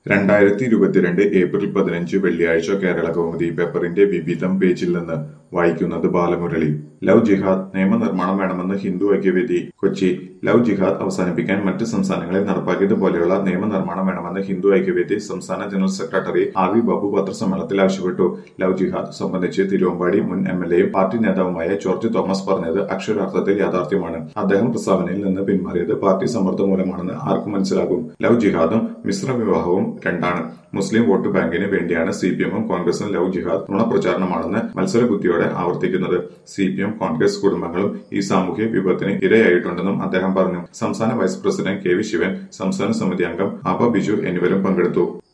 രണ്ടായിരത്തി ഇരുപത്തിരണ്ട് ഏപ്രിൽ പതിനഞ്ച് വെള്ളിയാഴ്ച കേരള കൗമുദി പേപ്പറിന്റെ വിവിധം പേജിൽ നിന്ന് വായിക്കുന്നത് ബാലമുരളി ലവ് ജിഹാദ് നിയമനിർമ്മാണം വേണമെന്ന് ഹിന്ദു ഐക്യവേദി കൊച്ചി ലവ് ജിഹാദ് അവസാനിപ്പിക്കാൻ മറ്റ് സംസ്ഥാനങ്ങളിൽ നടപ്പാക്കിയതുപോലെയുള്ള നിയമനിർമ്മാണം വേണമെന്ന് ഹിന്ദു ഐക്യവേദി സംസ്ഥാന general secretary R V Babu പത്രസമ്മേളനത്തിൽ ആവശ്യപ്പെട്ടു ലവ് ജിഹാദ് സംബന്ധിച്ച് തിരുവമ്പാടി മുൻ എം എൽ എയും പാർട്ടി നേതാവുമായ ജോർജ് തോമസ് പറഞ്ഞത് അക്ഷരാർത്ഥത്തിൽ യാഥാർത്ഥ്യമാണ് അദ്ദേഹം പ്രസ്താവനയിൽ നിന്ന് പിന്മാറിയത് പാർട്ടി സമ്മർദ്ദം മൂലമാണെന്ന് ആർക്കും മനസ്സിലാകും ലവ് ജിഹാദും മിശ്ര വിവാഹവും രണ്ടാണ് മുസ്ലിം വോട്ട് ബാങ്കിന് വേണ്ടിയാണ് സി പി എമ്മും കോൺഗ്രസും ലവ് ജിഹാദ് നുണപ്രചാരണമാണെന്ന് മത്സരബുദ്ധിയോടെ ആവർത്തിക്കുന്നത് സി പി എം കോൺഗ്രസ് കുടുംബങ്ങളും ഈ സാമൂഹ്യ വിപത്തിന് ഇരയായിട്ടുണ്ടെന്നും അദ്ദേഹം പറഞ്ഞു സംസ്ഥാന vice president K V Sivan സംസ്ഥാന സമിതി അംഗം അബ ബിജു എന്നിവരും പങ്കെടുത്തു